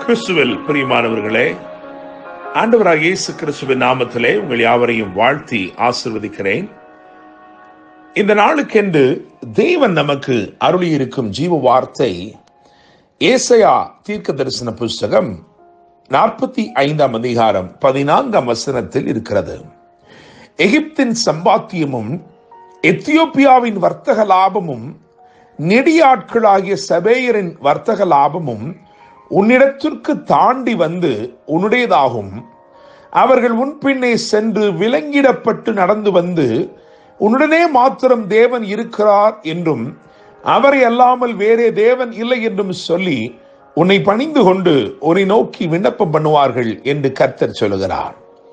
கிறிஸ்துவில் பிரியமானவர்களே ஆண்டவராக இயேசு கிறிஸ்துவின் நாமத்திலே உங்கள் யாவரையும் வாழ்த்தி ஆசிர்வதிக்கிறேன் இந்த நாளுக்கென்று தேவன் நமக்கு அருளியிருக்கும் ஜீவ வார்த்தை ஏசையா தீர்க்க தரிசன புஸ்தகம் நாற்பத்தி ஐந்தாம் அதிகாரம் பதினான்காம் வசனத்தில் இருக்கிறது எகிப்தின் சம்பாத்தியமும் எத்தியோப்பியாவின் வர்த்தக லாபமும் நெடியாட்களாகிய சபேயரின் வர்த்தக லாபமும் உன்னிடத்திற்கு தாண்டி வந்து உன்னுடையதாகும் அவர்கள் உன் பின்னே சென்று விலங்கிடப்பட்டு நடந்து வந்து உன்னுடனே மாத்திரம் தேவன் இருக்கிறார் என்றும் அவரை அல்லாமல் வேறே தேவன் இல்லை என்றும் சொல்லி உன்னை பணிந்து கொண்டு உன்னை நோக்கி விண்ணப்பம் பண்ணுவார்கள் என்று கர்த்தர் சொல்லுகிறார்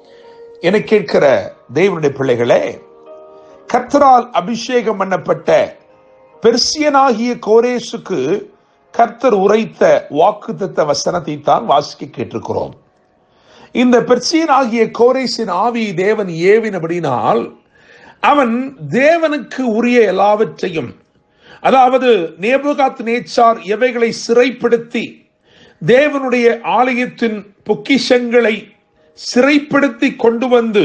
என கேட்கிற தேவனுடைய பிள்ளைகளே கர்த்தரால் அபிஷேகம் பண்ணப்பட்ட பெர்சியனாகிய கோரேசுக்கு கர்த்தர் உரைத்த வாக்குத்தத்த வசனத்தை தான் வாசிக்க கேட்டிருக்கிறோம் இந்த பெர்சியனாகிய கோரேசின் ஆவி தேவன் ஏவினபடினால் அவன் தேவனுக்கு உரிய எல்லாவற்றையும் அதாவது நேபுகாத் நேச்சார் எவைகளை சிறைப்படுத்தி தேவனுடைய ஆலயத்தின் பொக்கிஷங்களை சிறைப்படுத்தி கொண்டு வந்து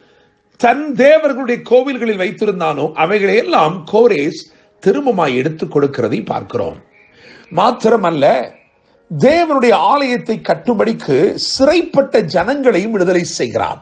தன் தேவர்களுடைய கோவில்களில் வைத்திருந்தானோ அவைகளை எல்லாம் கோரேஸ் திரும்பமாய் எடுத்துக் கொடுக்கிறதை பார்க்கிறோம் மாத்திரமல்ல தேவனுடைய ஆலயத்தை கட்டும்படிக்கு சிறைப்பட்ட ஜனங்களையும் விடுதலை செய்கிறான்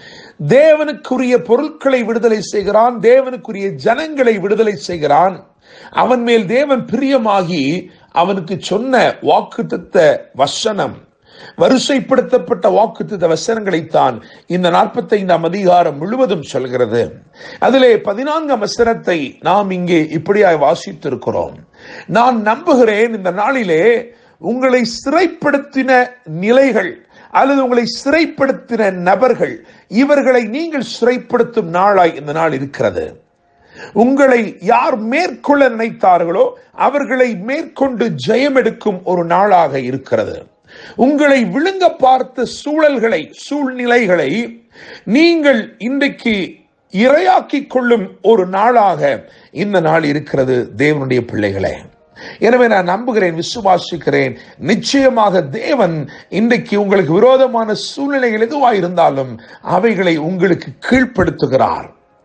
தேவனுக்குரிய பொருட்களை விடுதலை செய்கிறான் தேவனுக்குரிய ஜனங்களை விடுதலை செய்கிறான் அவன் மேல் தேவன் பிரியமாகி அவனுக்கு சொன்ன வாக்குத்தத்த வசனம் வரிசைப்படுத்தப்பட்ட வாக்குத்த வசனங்களைத்தான் இந்த நாற்பத்தைந்தாம் அதிகாரம் முழுவதும் சொல்கிறது அதிலே பதினான்காம் வசனத்தை நாம் இங்கே இப்படியாய் வாசித்திருக்கிறோம் நான் நம்புகிறேன் இந்த நாளிலே உங்களை சிறைப்படுத்தின நிலைகள் அல்லது உங்களை சிறைப்படுத்தின நபர்கள் இவர்களை நீங்கள் சிறைப்படுத்தும் நாளாய் இந்த நாள் இருக்கிறது உங்களை யார் மேற்கொள்ள நினைத்தார்களோ அவர்களை மேற்கொண்டு ஜெயம் எடுக்கும் ஒரு நாளாக இருக்கிறது உங்களை விழுங்க பார்த்த சூழல்களை சூழ்நிலைகளை நீங்கள் இன்றைக்கு இரையாக்கிக் கொள்ளும் ஒரு நாளாக இந்த நாள் இருக்கிறது தேவனுடைய பிள்ளைகளே எனவே நான் நம்புகிறேன் விசுவாசிக்கிறேன் நிச்சயமாக தேவன் இன்றைக்கு உங்களுக்கு விரோதமான சூழ்நிலைகள் எதுவாக இருந்தாலும் அவைகளை உங்களுக்கு கீழ்ப்படுத்துகிறார்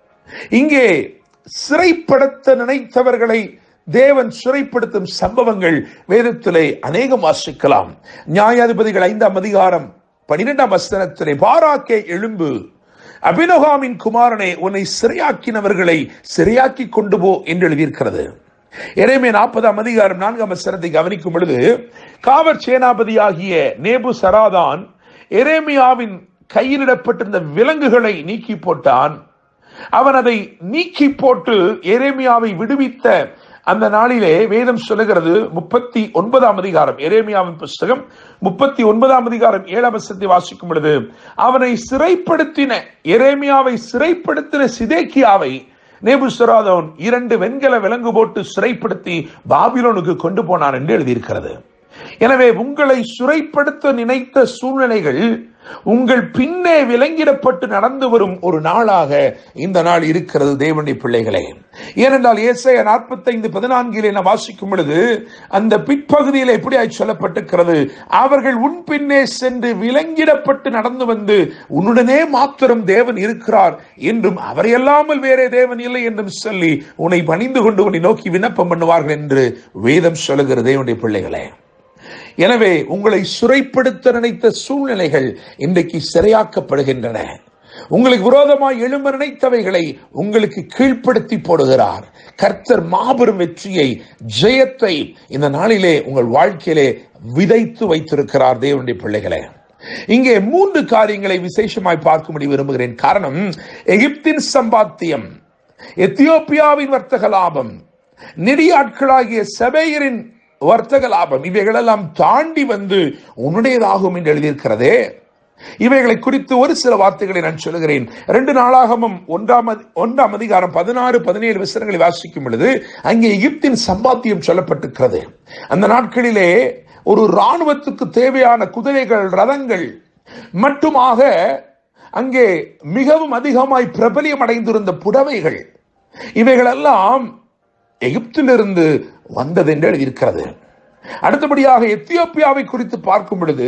இங்கே சிறைப்படுத்த நினைத்தவர்களை தேவன் சிறைப்படுத்தும் சம்பவங்கள் வேதத்திலே அநேகம் வாசிக்கலாம் நியாயாதிபதிகள் ஐந்தாம் அதிகாரம் பனிரெண்டாம் வசனத்திலே பாராக்கே எழும்பு அபினகாமின் குமாரனை உன்னை சிறையாக்கினவர்களை சிறையாக்கி கொண்டு போ என்று எழுதியிருக்கிறது எனவே நாற்பதாம் அதிகாரம் நான்காம் வசனத்தை கவனிக்கும் பொழுது காவற் சேனாபதியாகிய நேபு சராதான் எரேமியாவின் கையிலிடப்பட்டிருந்த விலங்குகளை நீக்கி போட்டான் அவன் அதை நீக்கி போட்டு எரேமியாவை விடுவித்த அந்த நாளிலே வேதம் சொல்லுகிறது முப்பத்தி ஒன்பதாம் அதிகாரம் எரேமியாவின் புஸ்தகம் முப்பத்தி ஒன்பதாம் அதிகாரம் ஏழாம் வசத்தை வாசிக்கும் பொழுது அவனை சிறைப்படுத்தின எரேமியாவை சிறைப்படுத்தின சிதேக்கியாவை நேபுசராதவன் இரண்டு வெண்கல விலங்கு போட்டு சிறைப்படுத்தி பாபிலோனுக்கு கொண்டு போனான் என்று எழுதியிருக்கிறது எனவே உங்களை சுரைப்படுத்த நினைத்த சூழ்நிலைகள் உங்கள் பின்னே விலங்கிடப்பட்டு நடந்து வரும் ஒரு நாளாக இந்த நாள் இருக்கிறது தேவனுடைய பிள்ளைகளே ஏனென்றால் ஏசைய நாற்பத்தைந்து பதினான்கிலே நான் வாசிக்கும் பொழுது அந்த பிற்பகுதியில் எப்படியாய் சொல்லப்பட்டிருக்கிறது அவர்கள் உன் பின்னே சென்று விலங்கிடப்பட்டு நடந்து வந்து உன்னுடனே மாத்திரம் தேவன் இருக்கிறார் என்றும் அவரையல்லாமல் வேறே தேவன் இல்லை என்றும் சொல்லி உன்னை பணிந்து கொண்டு உன்னை நோக்கி விண்ணப்பம் பண்ணுவார்கள் என்று வேதம் சொல்லுகிறது தேவனுடைய பிள்ளைகளே எனவே உங்களை சுரைப்படுத்த நினைத்த சூழ்நிலைகள் இன்றைக்கு சிறையாக்கப்படுகின்றன உங்களுக்கு விரோதமாய் எழும்ப நினைத்தவைகளை உங்களுக்கு கீழ்ப்படுத்தி போடுகிறார் கர்த்தர் மாபெரும் வெற்றியை ஜெயத்தை இந்த நாளிலே உங்கள் வாழ்க்கையிலே விதைத்து வைத்திருக்கிறார் தேவனுடைய பிள்ளைகளே இங்கே மூன்று காரியங்களை விசேஷமாய் பார்க்கும்படி விரும்புகிறேன் காரணம் எகிப்தின் சம்பாத்தியம் எத்தியோப்பியாவின் வர்த்தக லாபம் நெடியாட்களாகிய சபையரின் வர்த்தக லாபம் இவைகளெல்லாம் தாண்டி வந்து உன்னுடையதாகும் என்று எழுதியிருக்கிறதே இவைகளை குறித்து ஒரு சில வார்த்தைகளை நான் சொல்லுகிறேன் ரெண்டு நாளாகமும் ஒன்றாம் ஒன்றாம் அதிகாரம் பதினாறு பதினேழு வசனங்களை வாசிக்கும் பொழுது அங்கே எகிப்தின் சம்பாத்தியம் சொல்லப்பட்டிருக்கிறது அந்த நாட்களிலே ஒரு இராணுவத்துக்கு தேவையான குதிரைகள் ரதங்கள் மட்டுமாக அங்கே மிகவும் அதிகமாய் பிரபலியம் அடைந்திருந்த புடவைகள் இவைகளெல்லாம் எகிப்திலிருந்து வந்தது என்று எழுதியிருக்கிறது அடுத்தபடியாக எத்தியோப்பியாவை குறித்து பார்க்கும் பொழுது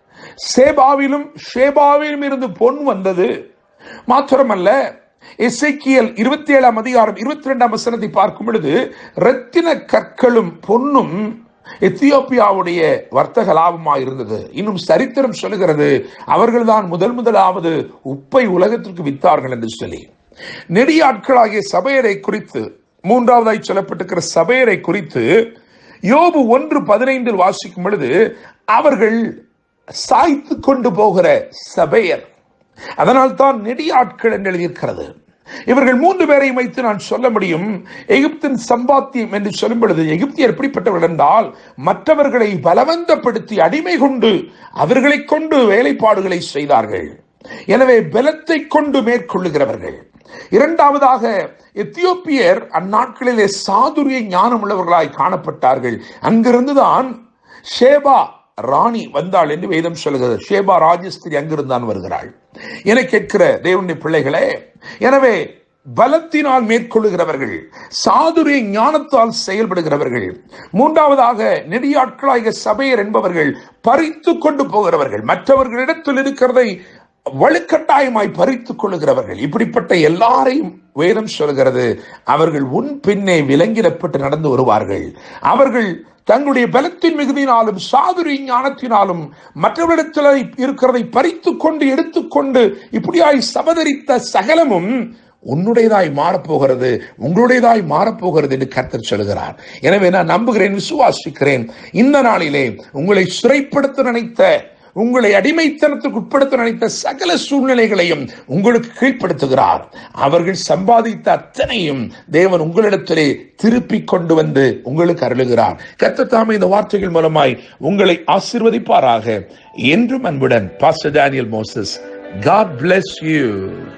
சேபாவிலும் ஷேபாவிலும் இருந்து பொன் வந்தது மாத்திரமல்ல எசைக்கியல் இருபத்தி ஏழாம் அதிகாரம் இருபத்தி ரெண்டாம் வசனத்தை பார்க்கும் பொழுது ரத்தின கற்களும் பொன்னும் எத்தியோப்பியாவுடைய வர்த்தக லாபமாக இருந்தது இன்னும் சரித்திரம் சொல்லுகிறது அவர்கள்தான் முதல் முதலாவது உப்பை உலகத்திற்கு வித்தார்கள் என்று சொல்லி நெடியாட்களாகிய சபையரை குறித்து மூன்றாவதாய் சொல்லப்பட்டிருக்கிற சபையரை குறித்து யோபு ஒன்று பதினைந்தில் வாசிக்கும் பொழுது அவர்கள் சாய்த்து கொண்டு போகிற சபையர் அதனால் தான் நெடியாட்கள் என்று எழுதியிருக்கிறது இவர்கள் மூன்று பேரையும் வைத்து நான் சொல்ல முடியும் எகிப்தின் சம்பாத்தியம் என்று சொல்லும் பொழுது எகிப்தியர் எப்படிப்பட்டவர்கள் என்றால் மற்றவர்களை பலவந்தப்படுத்தி அடிமை கொண்டு அவர்களை கொண்டு வேலைப்பாடுகளை செய்தார்கள் எனவே பலத்தை கொண்டு மேற்கொள்ளுகிறவர்கள் இரண்டாவதாக எத்தியோப்பியர் அந்நாட்களிலே சாதுரிய ஞானம் உள்ளவர்களாய் காணப்பட்டார்கள் அங்கிருந்துதான் ஷேபா ராணி வந்தாள் என்று வேதம் சொல்கிறது ஷேபா ராஜஸ்திரி அங்கிருந்தான் வருகிறாள் என கேட்கிற தேவனுடைய பிள்ளைகளே எனவே பலத்தினால் மேற்கொள்ளுகிறவர்கள் சாதுரிய ஞானத்தால் செயல்படுகிறவர்கள் மூன்றாவதாக நெடியாட்களாகிய சபையர் என்பவர்கள் பறித்து கொண்டு போகிறவர்கள் மற்றவர்களிடத்தில் இருக்கிறதை வலுக்கட்டாயமாய் பறித்துக் கொள்ளுகிறவர்கள் இப்படிப்பட்ட எல்லாரையும் வேதம் சொல்கிறது அவர்கள் உன் பின்னே விலங்கிடப்பட்டு நடந்து வருவார்கள் அவர்கள் தங்களுடைய பலத்தின் மிகுதியினாலும் சாதுரி ஞானத்தினாலும் மற்றவரிடத்தில் இருக்கிறதை பறித்து கொண்டு எடுத்துக்கொண்டு இப்படியாய் சபதரித்த சகலமும் உன்னுடையதாய் மாறப்போகிறது உங்களுடையதாய் மாறப்போகிறது என்று கர்த்தர் சொல்கிறார் எனவே நான் நம்புகிறேன் விசுவாசிக்கிறேன் இந்த நாளிலே உங்களை சிறைப்படுத்த நினைத்த உங்களை அடிமைத்தனத்துக்கு உட்படுத்த நினைத்த சகல சூழ்நிலைகளையும் உங்களுக்கு கீழ்ப்படுத்துகிறார் அவர்கள் சம்பாதித்த அத்தனையும் தேவன் உங்களிடத்திலே திருப்பி கொண்டு வந்து உங்களுக்கு அருளுகிறார் கத்தத்தாம இந்த வார்த்தைகள் மூலமாய் உங்களை ஆசிர்வதிப்பாராக என்றும் அன்புடன் pastor Daniel Moses God bless you